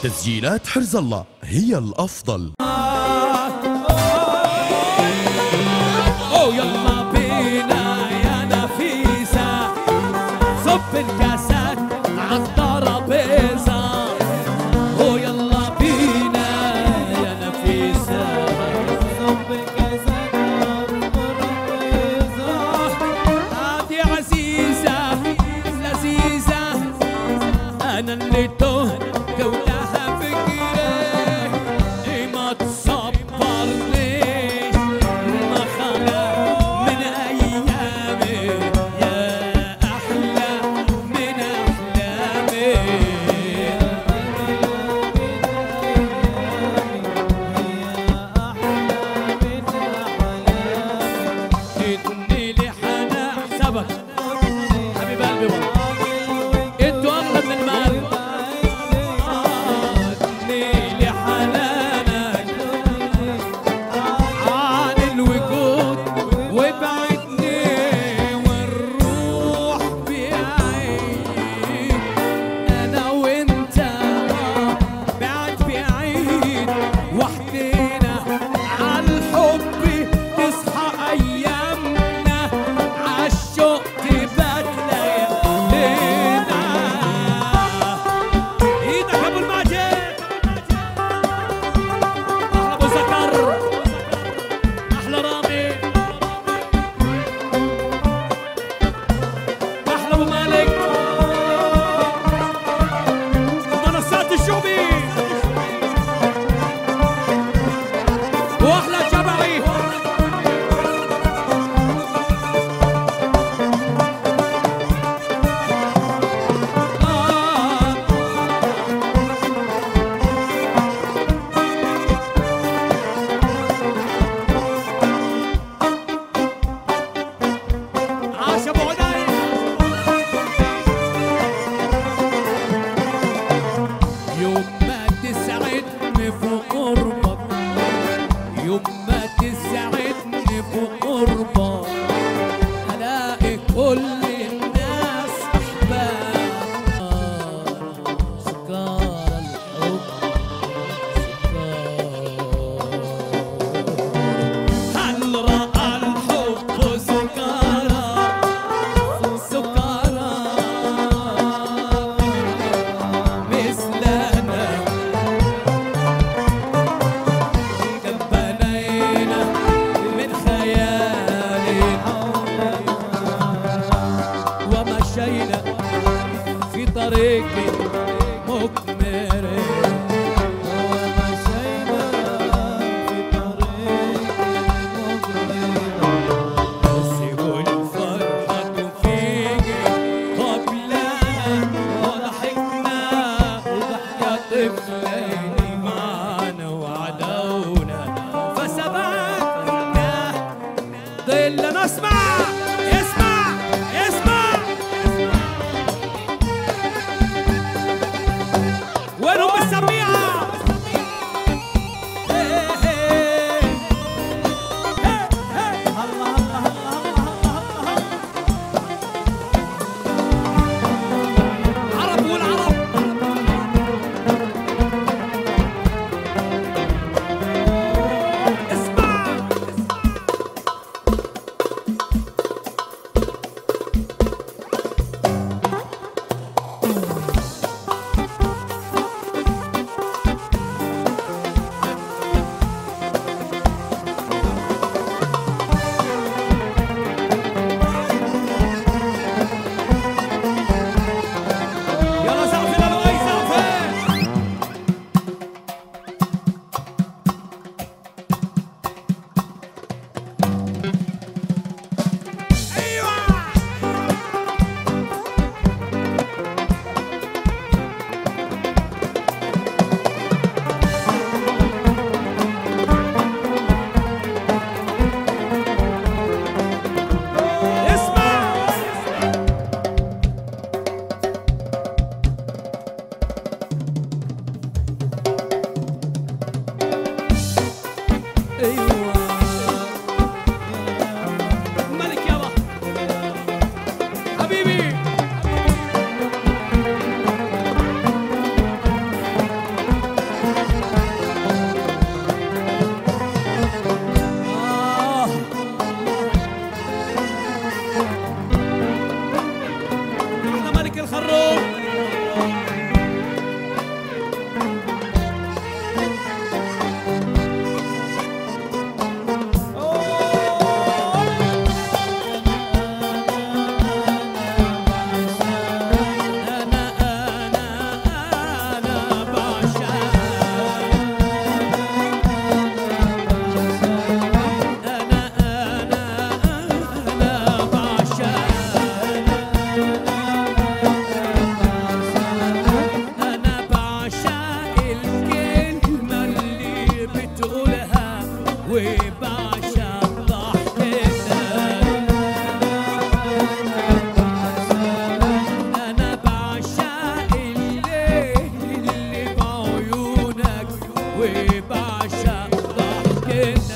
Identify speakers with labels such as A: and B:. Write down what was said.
A: تسجيلات حرز الله هي الأفضل
B: أو يلا بينا يا نفيسة صب الكاسات عالترابيزة أو يلا بينا يا نفيسة صب الكاسات عالترابيزة هادي عزيزة لذيذة أنا اللي تهت ولها فكرة إيه ما تصبرنيش ما خلا من أيامي يا أحلى من أحلامي ادني لي حنا حسابك حبيب قلبي والله انتوا اغلى من المال ادني لي حنانك عن الوجود وابعدني والروح بعيد انا وانت بعد بعيد وحدينا عالحب تصحى ايامنا عالشوق تبات ليالينا ايدك يا ابو الماجد احلى ابو زكر احلى رامي احلى ابو مالك منصات الشوبي واحلى جبعي آه. عاش ابو عدي يوم ما تسعدني في قربك يوم ما تسعدني في قربك الاقي كل الناس احباب سكار الحب هل راى الحب سكارى سكارى مثلنا كم بنينا من خيال ومشينا في طريق مكمل ومشينا في طريق تسيب الفرحة فيك قبلنا وضحكنا يا طفلين معنا وعدونا فسبقنا ضلنا اسمع اسمع اسمع الناس